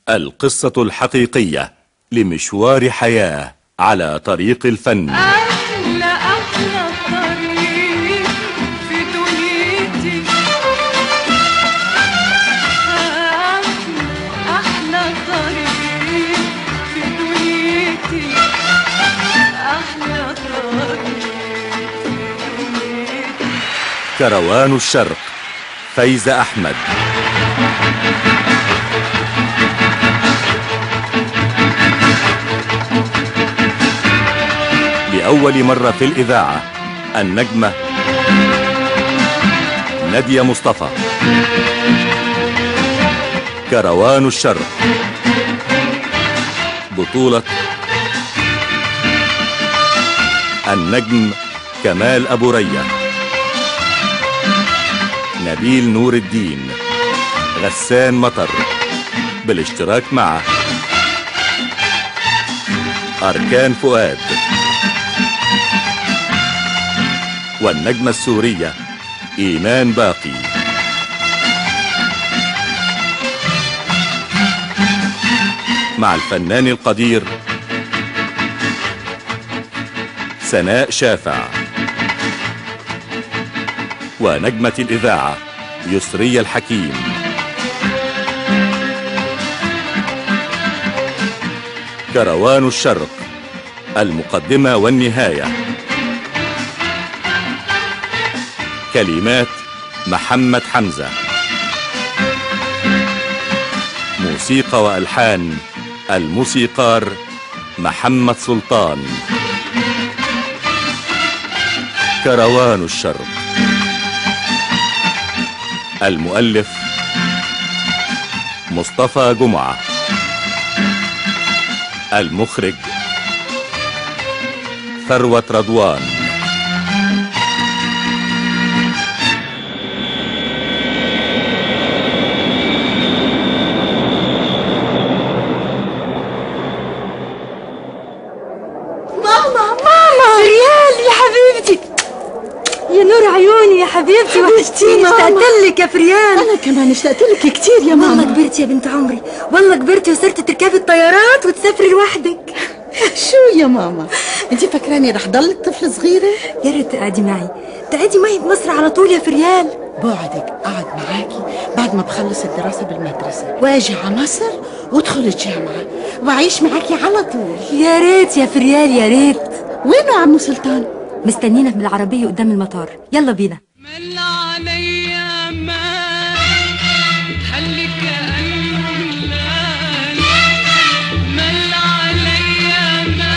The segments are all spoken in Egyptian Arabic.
القصة الحقيقية لمشوار حياة على طريق الفن أحلى أحلى طريق في دنيتي أحلى أحلى طريق في دنيتي أحلى طريق في دنيتي كروان الشرق فايزة أحمد لأول مرة في الإذاعة النجمة نادية مصطفى كروان الشرق بطولة النجم كمال أبو ريه نبيل نور الدين غسان مطر بالاشتراك مع أركان فؤاد والنجمة السورية إيمان باقي مع الفنان القدير سناء شافع ونجمة الإذاعة يسري الحكيم كروان الشرق المقدمة والنهاية كلمات محمد حمزة موسيقى وألحان الموسيقار محمد سلطان كروان الشرق المؤلف مصطفى جمعة المخرج ثروة رضوان ماما ماما ريال يا حبيبتي يا نور عيوني يا حبيبتي وحشتيني ماما. اشتقت لك يا فريال انا كمان اشتقت لك كتير يا والله ماما كبرتي يا بنت عمري والله كبرتي وصرتي تركبي الطيارات وتسافري لوحدك شو يا ماما انت فاكراني رح ضلك طفلة صغيرة يا ريت تقعدي معي تقعدي معي بمصر على طول يا فريال بوعدك اقعد معاكي بعد ما بخلص الدراسة بالمدرسة واجي على مصر وادخل الجامعة واعيش معاكي على طول يا ريت يا فريال يا ريت وينه عمو سلطان مستنينك بالعربية قدام المطار يلا بينا مل عليا ما خليك كأنه ملال مل عليا ما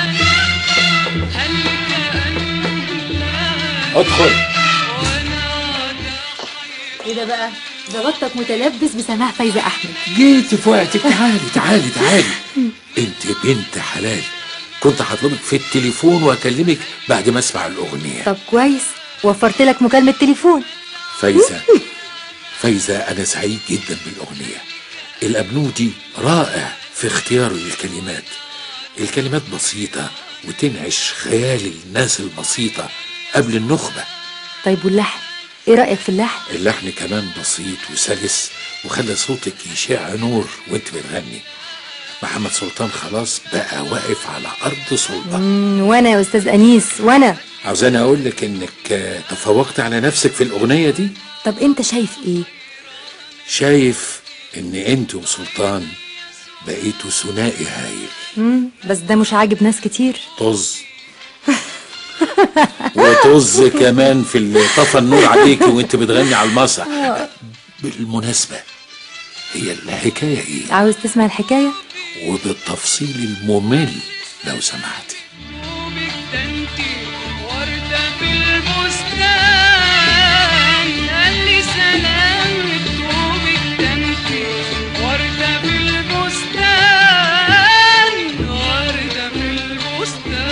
خليك كأنه ملال ادخل وانا ايه ده بقى ظبطتك متلبس بسماع فايزة أحمد جيت في وقتك تعالي تعالي تعالي انت بنت حلال كنت هطلبك في التليفون واكلمك بعد ما اسمع الاغنيه طب كويس وفرت لك مكالمة تليفون فايزه فايزه انا سعيد جدا بالاغنيه الابنودي رائع في اختياره للكلمات الكلمات بسيطه وتنعش خيال الناس البسيطه قبل النخبه طيب واللحن ايه رأيك في اللحن اللحن كمان بسيط وسلس وخلى صوتك يشع نور وانت بتغني محمد سلطان خلاص بقى واقف على ارض صلبه مم، وانا يا استاذ انيس وانا عاوزاني اقول لك انك آه، تفوقت على نفسك في الاغنيه دي طب انت شايف ايه شايف ان انت وسلطان بقيتوا ثنائي هايل مم، بس ده مش عاجب ناس كتير طز وطز كمان في اللي طفى النور عليك وانت بتغني على المسرح بالمناسبه هي الحكايه ايه عاوز تسمع الحكاية وبالتفصيل الممل لو سمحتي دوبك ده انتي وردة بالبستان قال لي سلام دوبك ده انتي وردة بالبستان وردة بالبستان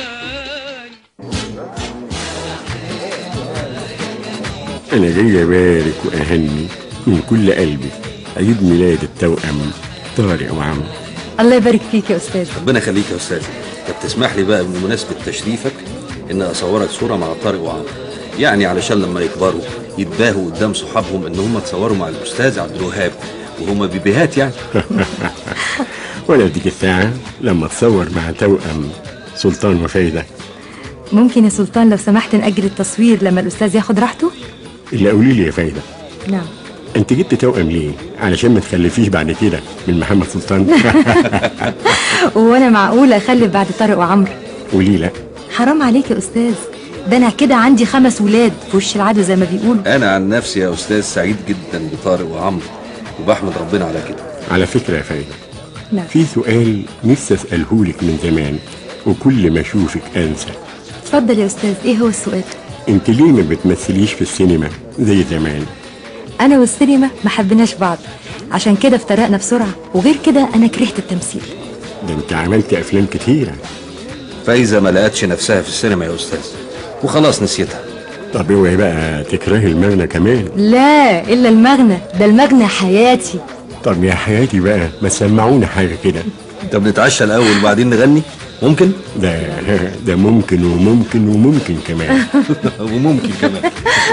أنا جاي أبارك وأهني من كل قلبي عيد ميلاد التوأم طارق وعمرو الله يبارك فيك يا استاذ ربنا يخليك يا استاذ طب تسمح لي بقى بمناسبه تشريفك ان اصورك صوره مع طارق وعمرو يعني علشان لما يكبروا يتباهوا قدام صحابهم ان هم اتصوروا مع الاستاذ عبد الوهاب وهما بيبيهات يعني ولا تيجي الساعة لما تصور مع توأم سلطان وفايدة ممكن يا سلطان لو سمحت نأجل التصوير لما الأستاذ ياخد راحته اللي قولي لي يا فايدة نعم انت جبت توأم ليه علشان ما تخلفيش بعد كده من محمد سلطان وأنا معقولة أخلف بعد طارق وعمرو قولي لا حرام عليك يا أستاذ ده أنا كده عندي خمس ولاد في وش العدو زي ما بيقولوا انا عن نفسي يا استاذ سعيد جدا بطارق وعمرو وبحمد ربنا على كده على فكرة يا فايدة نعم في سؤال نفسي اسألهولك من زمان وكل ما اشوفك انسى اتفضل يا أستاذ إيه هو السؤال انت ليه ما بتمثليش في السينما زي زمان أنا والسينما ما حبيناش بعض عشان كده افترقنا بسرعة وغير كده أنا كرهت التمثيل ده انت عملت افلام كتيرة فايزه ما لقتش نفسها في السينما يا استاذ وخلاص نسيتها طب اوعي بقى تكرهي المغنى كمان لا إلا المغنى ده المغنى حياتي طب يا حياتي بقى ما تسمعونا حاجة كده طب نتعشى الاول وبعدين نغني ممكن ده ده ممكن وممكن وممكن كمان وممكن كمان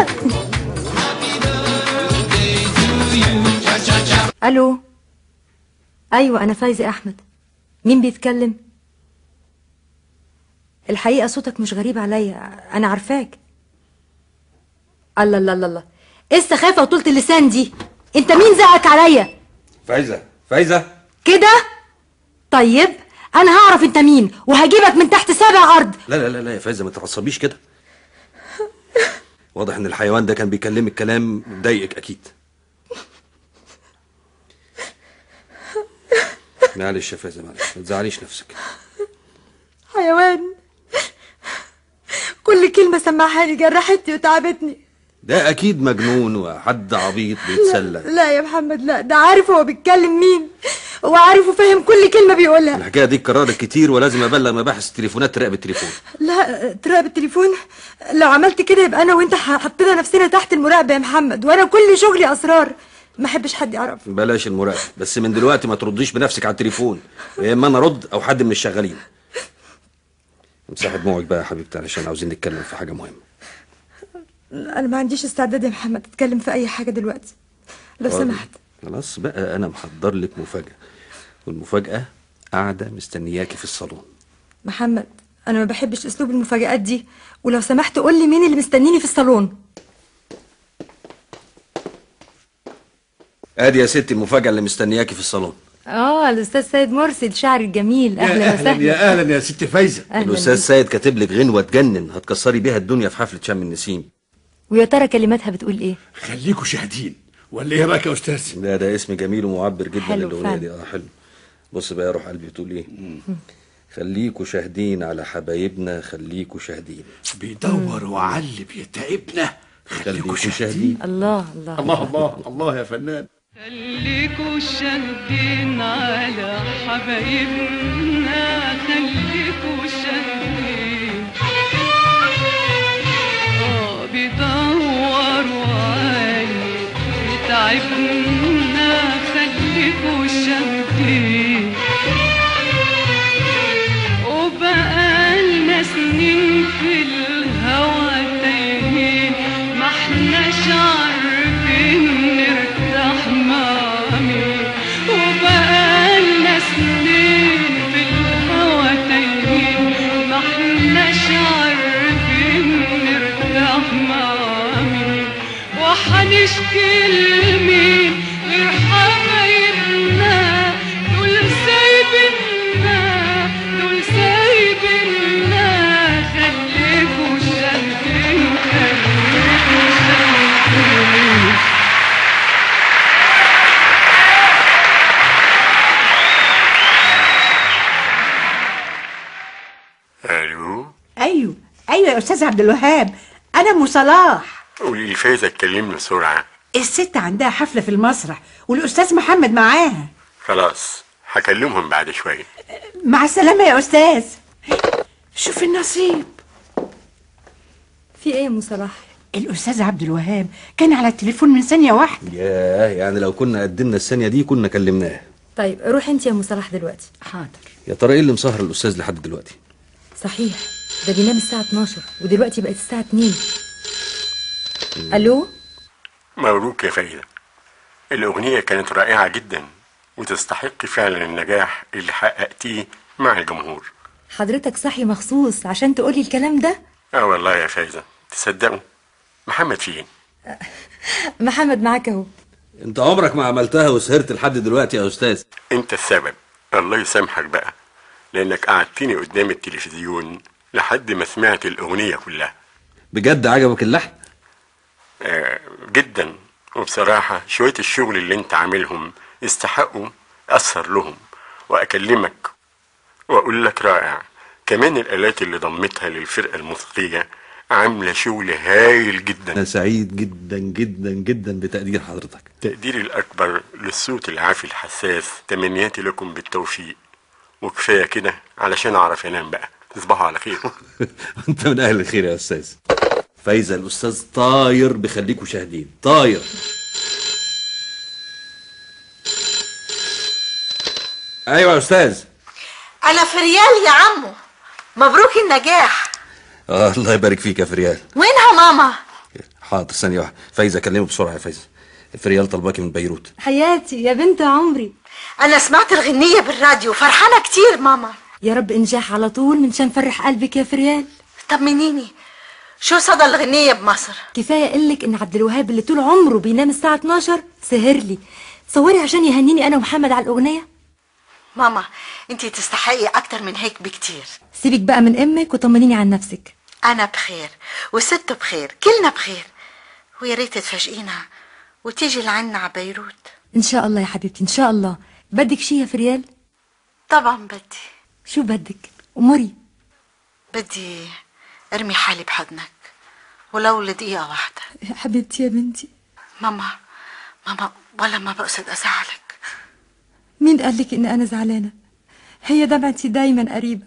ألو أيوة أنا فايزة أحمد مين بيتكلم؟ الحقيقة صوتك مش غريب عليا أنا عارفاك الله الله الله الله إيه السخافة وطولة اللسان دي؟ أنت مين زقك عليا؟ فايزه فايزه كده؟ طيب أنا هعرف أنت مين وهجيبك من تحت سابع أرض لا لا لا لا يا فايزه ما تعصبيش كده واضح ان الحيوان ده كان بيكلمك كلام مضايقك اكيد معلش يا فايزه معلش ما تزعليش نفسك حيوان كل كلمة سمعها لي جرحتني وتعبتني ده اكيد مجنون وحد عبيط بيتسلى لا يا محمد لا ده عارف هو بيتكلم مين وعارف وفاهم كل كلمة بيقولها الحكايه دي اتكررت كتير ولازم ابلغ مباحث التليفونات تراقب التليفون لا تراقب التليفون لو عملت كده يبقى انا وانت حطينا نفسنا تحت المراقبة يا محمد وانا كل شغلي اسرار ما احبش حد يعرف بلاش المراقبه بس من دلوقتي ما ترديش بنفسك على التليفون يا اما انا ارد او حد من الشغالين امسحي دموعك بقى يا حبيبتي علشان عاوزين نتكلم في حاجه مهمه انا ما عنديش استعداد يا محمد اتكلم في اي حاجة دلوقتي لو سمحت خلاص بقى انا محضر لك مفاجاه والمفاجاه قاعده مستنياكي في الصالون محمد انا ما بحبش اسلوب المفاجآت دي ولو سمحت قول لي مين اللي مستنيني في الصالون ادي يا ستي المفاجاه اللي مستنياكي في الصالون اه الاستاذ سيد مرسي الشاعر الجميل اهلا وسهلا يا اهلا يا ست فايزه أهلاً الاستاذ بيك. سيد كاتب لك غنوه تجنن هتكسري بيها الدنيا في حفله شم النسيم ويا ترى كلماتها بتقول ايه خليكوا شاهدين ولا ايه رايك يا استاذ لا ده اسم جميل ومعبر جدا حلو للاغنيه فعلا. دي اه حلو بص بقى يا روح قلبي بتقول ايه خليكوا شاهدين على حبايبنا خليكوا شاهدين بيدور على اللي بيتعبنا خليكوا خليكوا شاهدين شاهدين الله الله الله الله الله يا فنان خليكوا شاهدين على حبايبنا خليكوا شاهدين اه بيدوروا عالي يتعبنا خليكوا شاهدين وبقالنا سنين في الهوى تايهين ما احناش عارفين نرتاح مع مين وبقالنا سنين في الهوى تايهين ما احناش عارفين نرتاح مع مين وحنشكي لمين غير حبايبنا دول سايبنا دول سايبنا خليكوا شايفين خليكوا شايفين الو ايوه ايوه يا استاذ عبد الوهاب انا ام صلاح قولي لي فايزة اتكلمنا بسرعة الست عندها حفله في المسرح والاستاذ محمد معاها خلاص هكلمهم بعد شوية مع السلامه يا استاذ شوف النصيب في ايه يا ام صلاح الاستاذ عبد الوهاب كان على التليفون من ثانيه واحده ياه يعني لو كنا قدمنا الثانيه دي كنا كلمناه طيب روح انت يا ام صلاح دلوقتي حاضر يا ترى ايه اللي مسهر الاستاذ لحد دلوقتي صحيح ده بينام الساعة 12 ودلوقتي بقت الساعة 2 الو مبروك يا فايدة الأغنية كانت رائعة جدا وتستحق فعلا النجاح اللي حققتيه مع الجمهور حضرتك صحي مخصوص عشان تقولي الكلام ده اه والله يا فايزة تصدقوا محمد فين محمد معاك اهو انت عمرك ما عملتها وسهرت لحد دلوقتي يا استاذ انت السبب الله يسامحك بقى لانك قعدتني قدام التلفزيون لحد ما سمعت الأغنية كلها بجد عجبك اللحن آه جدا وبصراحة شوية الشغل اللي انت عاملهم يستحقوا أثر لهم وأكلمك وأقول لك رائع كمان الآلات اللي ضمتها للفرقة الموسيقية عاملة شغل هايل انا جدا سعيد جدا جدا جدا بتقدير حضرتك تقديري الأكبر للصوت العافي الحساس تمنياتي لكم بالتوفيق وكفاية كده علشان أعرف أنام بقى تصبحوا على خير انت من اهل الخير يا استاذ فايزه الاستاذ طاير بخليكوا شاهدين طاير ايوه يا استاذ انا في ريال يا عمو مبروك النجاح آه الله يبارك فيك يا فريال وينها ماما حاضر ثانيه واحده فايزه كلمه بسرعه يا فايزه فريال طلباكي من بيروت حياتي يا بنت عمري انا سمعت الغنية بالراديو فرحانة كتير ماما يا رب انجاح على طول من شان فرح قلبك يا فريال طمنيني شو صدى الغنية بمصر كفايه اقولك ان عبد الوهاب اللي طول عمره بينام الساعه 12 سهر لي تصوري عشان يهنيني انا ومحمد على الاغنيه ماما انتي تستحقي اكتر من هيك بكتير سيبك بقى من امك وطمنيني عن نفسك انا بخير والست بخير كلنا بخير ويا ريت تفاجئينا وتيجي لعنا على بيروت ان شاء الله يا حبيبتي ان شاء الله بدك شي يا فريال طبعا بدي شو بدك اموري بدي ارمي حالي بحضنك ولو لدقيقة واحدة يا حبيبتي يا بنتي ماما ماما ولا ما بقصد ازعلك مين قال لك ان انا زعلانه هي دمعتي دايما قريبه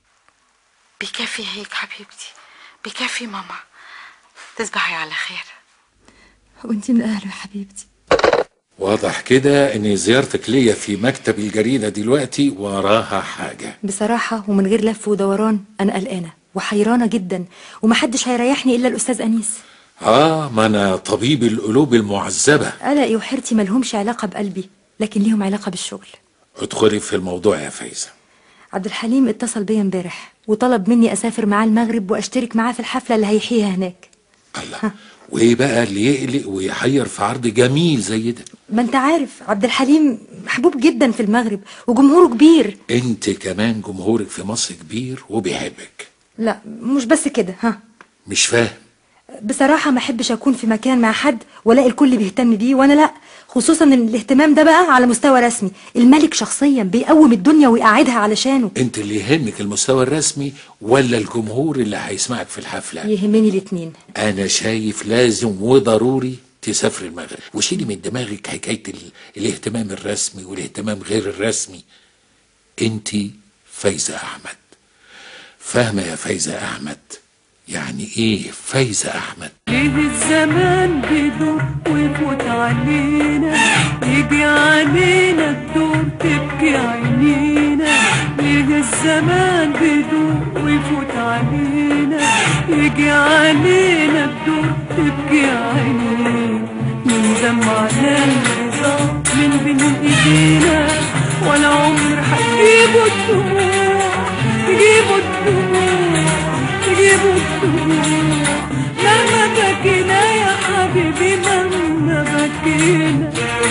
بكفي هيك حبيبتي بكفي ماما تصبحي على خير وانتي من اهله يا حبيبتي واضح كده ان زيارتك ليا في مكتب الجريدة دلوقتي وراها حاجة بصراحه ومن غير لف ودوران انا قلقانه وحيرانه جدا ومحدش هيريحني الا الاستاذ انيس اه ما انا طبيب القلوب المعذبة قلقي وحيرتي ملهمش علاقه بقلبي لكن ليهم علاقه بالشغل ادخلي في الموضوع يا فايزة عبد الحليم اتصل بيا امبارح وطلب مني اسافر معاه المغرب واشترك معاه في الحفله اللي هيحييها هناك الله وايه بقى اللي يقلق ويحير في عرض جميل زي ده ما انت عارف عبد الحليم محبوب جدا في المغرب وجمهوره كبير انت كمان جمهورك في مصر كبير وبيحبك لا مش بس كده ها مش فاهم بصراحة ما احبش اكون في مكان مع حد والاقي الكل بيهتم بيه وانا لا خصوصا ان الاهتمام ده بقى على مستوى رسمي الملك شخصيا بيقوم الدنيا ويقعدها علشانه انت اللي يهمك المستوى الرسمي ولا الجمهور اللي هيسمعك في الحفلة يهمني الاتنين انا شايف لازم وضروري تسافر المغرب وشيلي من دماغك حكاية ال... الاهتمام الرسمي والاهتمام غير الرسمي انت فايزة احمد فاهمة يا فايزة احمد يعني ايه فايزة احمد ليه الزمان بيدور ويفوت علينا يجي علينا الدور تبكي عينينا ليه الزمان بيدور ويفوت علينا يجي علينا الدور تبكي عينينا نندم على الرضا من بين ايدينا ولا عمر هتجيبوا الدموع تجيبوا الدموع تجيبوا الدموع مهما بكينا يا حبيبي مهما بكينا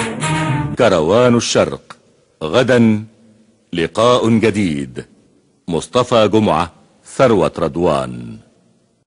كروان الشرق غدا لقاء جديد مصطفى جمعة ثروة رضوان